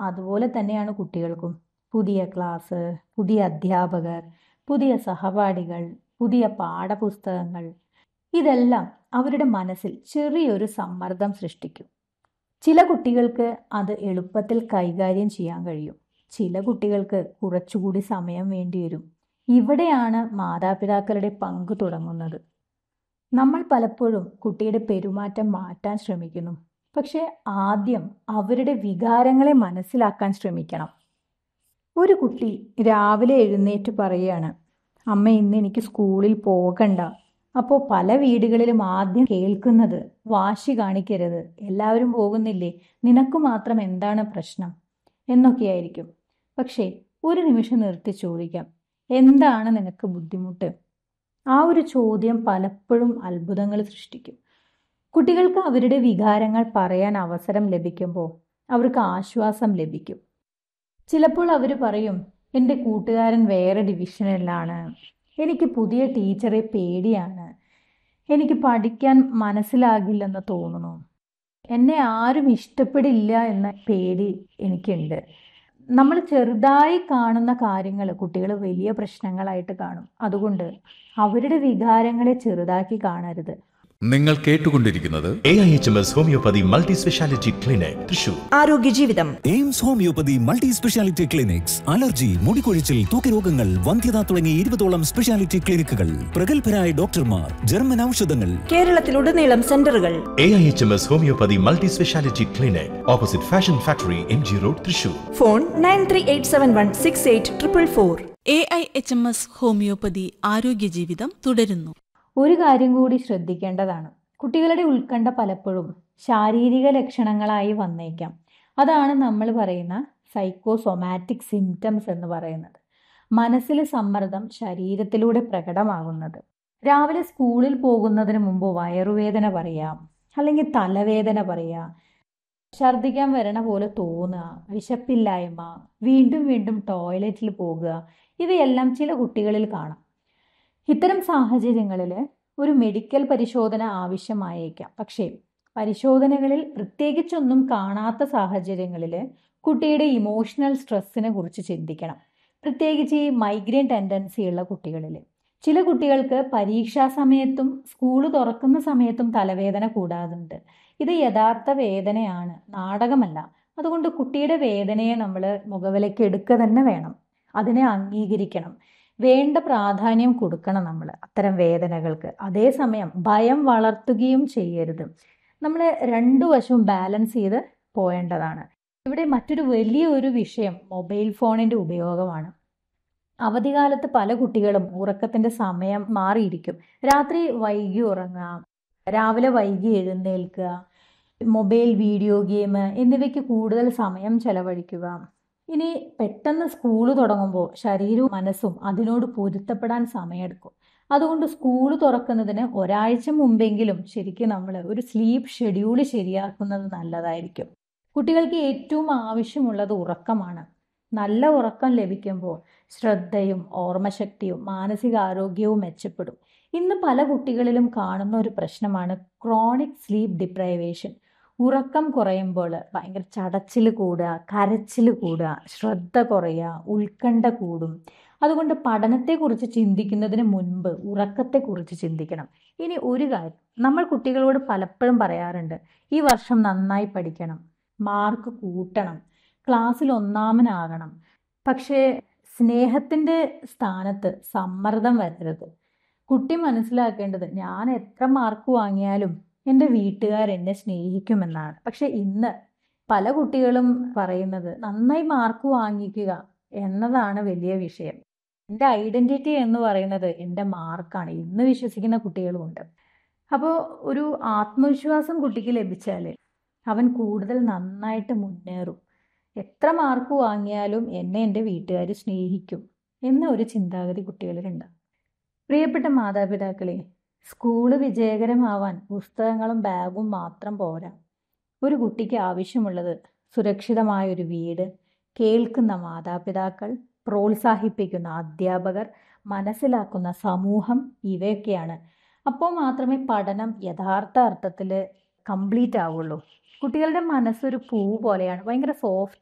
അതുപോലെ തന്നെയാണ് കുട്ടികൾക്കും പുതിയ ക്ലാസ് പുതിയ അധ്യാപകർ പുതിയ സഹപാഠികൾ പുതിയ പാഠപുസ്തകങ്ങൾ ഇതെല്ലാം അവരുടെ മനസ്സിൽ ചെറിയൊരു സമ്മർദ്ദം സൃഷ്ടിക്കും ചില കുട്ടികൾക്ക് അത് എളുപ്പത്തിൽ കൈകാര്യം ചെയ്യാൻ കഴിയും ചില കുട്ടികൾക്ക് കുറച്ചുകൂടി സമയം വേണ്ടിവരും ഇവിടെയാണ് മാതാപിതാക്കളുടെ പങ്ക് തുടങ്ങുന്നത് നമ്മൾ പലപ്പോഴും കുട്ടിയുടെ പെരുമാറ്റം മാറ്റാൻ ശ്രമിക്കുന്നു പക്ഷേ ആദ്യം അവരുടെ വികാരങ്ങളെ മനസ്സിലാക്കാൻ ശ്രമിക്കണം ഒരു കുട്ടി രാവിലെ എഴുന്നേറ്റ് പറയുകയാണ് അമ്മ ഇന്ന് എനിക്ക് സ്കൂളിൽ പോകണ്ട അപ്പോൾ പല വീടുകളിലും ആദ്യം കേൾക്കുന്നത് വാശി കാണിക്കരുത് എല്ലാവരും പോകുന്നില്ലേ നിനക്ക് മാത്രം എന്താണ് പ്രശ്നം എന്നൊക്കെയായിരിക്കും പക്ഷേ ഒരു നിമിഷം നിർത്തി ചോദിക്കാം എന്താണ് നിനക്ക് ബുദ്ധിമുട്ട് ആ ഒരു ചോദ്യം പലപ്പോഴും അത്ഭുതങ്ങൾ സൃഷ്ടിക്കും കുട്ടികൾക്ക് അവരുടെ വികാരങ്ങൾ പറയാൻ അവസരം ലഭിക്കുമ്പോൾ അവർക്ക് ആശ്വാസം ലഭിക്കും ചിലപ്പോൾ അവർ പറയും എൻ്റെ കൂട്ടുകാരൻ വേറെ ഡിവിഷനിലാണ് എനിക്ക് പുതിയ ടീച്ചറെ പേടിയാണ് എനിക്ക് പഠിക്കാൻ മനസ്സിലാകില്ലെന്ന് തോന്നുന്നു എന്നെ ആരും ഇഷ്ടപ്പെടില്ല എന്ന പേടി എനിക്കുണ്ട് നമ്മൾ ചെറുതായി കാണുന്ന കാര്യങ്ങൾ കുട്ടികൾ വലിയ പ്രശ്നങ്ങളായിട്ട് കാണും അതുകൊണ്ട് അവരുടെ വികാരങ്ങളെ ചെറുതാക്കി കാണരുത് നിങ്ങൾ കേട്ടുകൊണ്ടിരിക്കുന്നത് A I H M S homeopathy multi speciality clinic Thrissur ആരോഗ്യ ജീവിതം AIMS homeopathy multi speciality clinics allergy മുടികൊഴിച്ചിൽ തൂക്കരോഗങ്ങൾ വന്ധ്യത തുടങ്ങി ഇരുപതോളം സ്പെഷ്യാലിറ്റി ക്ലിനിക്കുകൾ പ്രഗത്ഭരായ ഡോക്ടർമാർ ജർമ്മൻ ഔഷധങ്ങൾ കേരളത്തിലുടനീളം സെന്ററുകൾ A I H M S homeopathy multi speciality clinic opposite fashion factory M G road Thrissur phone nine three eight seven one six eight triple four A I H M S homeopathy ആരോഗ്യ ജീവിതം തുടരുന്നു ഒരു കാര്യം കൂടി ശ്രദ്ധിക്കേണ്ടതാണ് കുട്ടികളുടെ ഉത്കണ്ഠ പലപ്പോഴും ശാരീരിക ലക്ഷണങ്ങളായി വന്നേക്കാം അതാണ് നമ്മൾ പറയുന്ന സൈക്കോസൊമാറ്റിക് സിംറ്റംസ് എന്ന് പറയുന്നത് മനസ്സിലെ സമ്മർദ്ദം ശരീരത്തിലൂടെ പ്രകടമാകുന്നത് രാവിലെ സ്കൂളിൽ പോകുന്നതിന് മുമ്പ് വയറുവേദന പറയാം അല്ലെങ്കിൽ തലവേദന പറയാം ഛർദ്ദിക്കാൻ വരണ പോലെ തോന്നുക വിശപ്പില്ലായ്മ വീണ്ടും വീണ്ടും ടോയ്ലറ്റിൽ പോകുക ഇവയെല്ലാം ചില കുട്ടികളിൽ കാണാം ഇത്തരം സാഹചര്യങ്ങളിൽ ഒരു മെഡിക്കൽ പരിശോധന ആവശ്യമായേക്കാം പക്ഷേ പരിശോധനകളിൽ പ്രത്യേകിച്ചൊന്നും കാണാത്ത സാഹചര്യങ്ങളിൽ കുട്ടിയുടെ ഇമോഷണൽ സ്ട്രെസ്സിനെ കുറിച്ച് ചിന്തിക്കണം പ്രത്യേകിച്ച് ഈ മൈഗ്രെയിൻ ടെൻഡൻസി ഉള്ള കുട്ടികളിൽ ചില കുട്ടികൾക്ക് പരീക്ഷാ സമയത്തും സ്കൂൾ തുറക്കുന്ന സമയത്തും തലവേദന കൂടാതുണ്ട് ഇത് യഥാർത്ഥ വേദനയാണ് നാടകമല്ല അതുകൊണ്ട് കുട്ടിയുടെ വേദനയെ നമ്മൾ മുഖവിലേക്ക് എടുക്കുക തന്നെ വേണം അതിനെ അംഗീകരിക്കണം വേണ്ട പ്രാധാന്യം കൊടുക്കണം നമ്മൾ അത്തരം വേദനകൾക്ക് അതേസമയം ഭയം വളർത്തുകയും ചെയ്യരുത് നമ്മൾ രണ്ടു വശവും ബാലൻസ് ചെയ്ത് പോയേണ്ടതാണ് ഇവിടെ മറ്റൊരു വലിയ ഒരു വിഷയം മൊബൈൽ ഫോണിൻ്റെ ഉപയോഗമാണ് അവധികാലത്ത് പല കുട്ടികളും ഉറക്കത്തിൻ്റെ സമയം മാറിയിരിക്കും രാത്രി വൈകി ഉറങ്ങുക രാവിലെ വൈകി എഴുന്നേൽക്കുക മൊബൈൽ വീഡിയോ ഗെയിം എന്നിവയ്ക്ക് കൂടുതൽ സമയം ചെലവഴിക്കുക ഇനി പെട്ടെന്ന് സ്കൂൾ തുടങ്ങുമ്പോൾ ശരീരവും മനസ്സും അതിനോട് പൊരുത്തപ്പെടാൻ സമയമെടുക്കും അതുകൊണ്ട് സ്കൂൾ തുറക്കുന്നതിന് ഒരാഴ്ച മുമ്പെങ്കിലും ശരിക്കും നമ്മൾ ഒരു സ്ലീപ്പ് ഷെഡ്യൂൾ ശരിയാക്കുന്നത് നല്ലതായിരിക്കും കുട്ടികൾക്ക് ഏറ്റവും ആവശ്യമുള്ളത് ഉറക്കമാണ് നല്ല ഉറക്കം ലഭിക്കുമ്പോൾ ശ്രദ്ധയും ഓർമ്മശക്തിയും മാനസികാരോഗ്യവും മെച്ചപ്പെടും ഇന്ന് പല കുട്ടികളിലും കാണുന്ന ഒരു പ്രശ്നമാണ് ക്രോണിക് സ്ലീപ്പ് ഡിപ്രൈവേഷൻ ഉറക്കം കുറയുമ്പോൾ ഭയങ്കര ചടച്ചിൽ കൂടുക കരച്ചിൽ കൂടുക ശ്രദ്ധ കുറയുക ഉത്കണ്ഠ കൂടും അതുകൊണ്ട് പഠനത്തെക്കുറിച്ച് ചിന്തിക്കുന്നതിന് മുൻപ് ഉറക്കത്തെക്കുറിച്ച് ചിന്തിക്കണം ഇനി ഒരു കാര്യം നമ്മൾ കുട്ടികളോട് പലപ്പോഴും പറയാറുണ്ട് ഈ വർഷം നന്നായി പഠിക്കണം മാർക്ക് കൂട്ടണം ക്ലാസ്സിൽ ഒന്നാമനാകണം പക്ഷേ സ്നേഹത്തിൻ്റെ സ്ഥാനത്ത് സമ്മർദ്ദം വരരുത് കുട്ടി മനസ്സിലാക്കേണ്ടത് ഞാൻ എത്ര മാർക്ക് വാങ്ങിയാലും എൻ്റെ വീട്ടുകാർ എന്നെ സ്നേഹിക്കുമെന്നാണ് പക്ഷെ ഇന്ന് പല കുട്ടികളും പറയുന്നത് നന്നായി മാർക്ക് വാങ്ങിക്കുക എന്നതാണ് വലിയ വിഷയം എൻ്റെ ഐഡൻറ്റിറ്റി എന്ന് പറയുന്നത് എൻ്റെ മാർക്കാണ് ഇന്ന് വിശ്വസിക്കുന്ന കുട്ടികളുമുണ്ട് അപ്പോൾ ഒരു ആത്മവിശ്വാസം കുട്ടിക്ക് ലഭിച്ചാൽ അവൻ കൂടുതൽ നന്നായിട്ട് മുന്നേറും എത്ര മാർക്ക് വാങ്ങിയാലും എന്നെ എൻ്റെ വീട്ടുകാർ സ്നേഹിക്കും എന്ന ഒരു ചിന്താഗതി കുട്ടികളിലുണ്ട് പ്രിയപ്പെട്ട മാതാപിതാക്കളെ സ്കൂള് വിജയകരമാവാൻ പുസ്തകങ്ങളും ബാഗും മാത്രം പോരാ ഒരു കുട്ടിക്ക് ആവശ്യമുള്ളത് സുരക്ഷിതമായ ഒരു വീട് കേൾക്കുന്ന മാതാപിതാക്കൾ പ്രോത്സാഹിപ്പിക്കുന്ന അധ്യാപകർ മനസ്സിലാക്കുന്ന സമൂഹം ഇവയൊക്കെയാണ് അപ്പോൾ മാത്രമേ പഠനം യഥാർത്ഥ അർത്ഥത്തിൽ കംപ്ലീറ്റ് ആവുള്ളൂ കുട്ടികളുടെ മനസ്സൊരു പൂ പോലെയാണ് ഭയങ്കര സോഫ്റ്റ്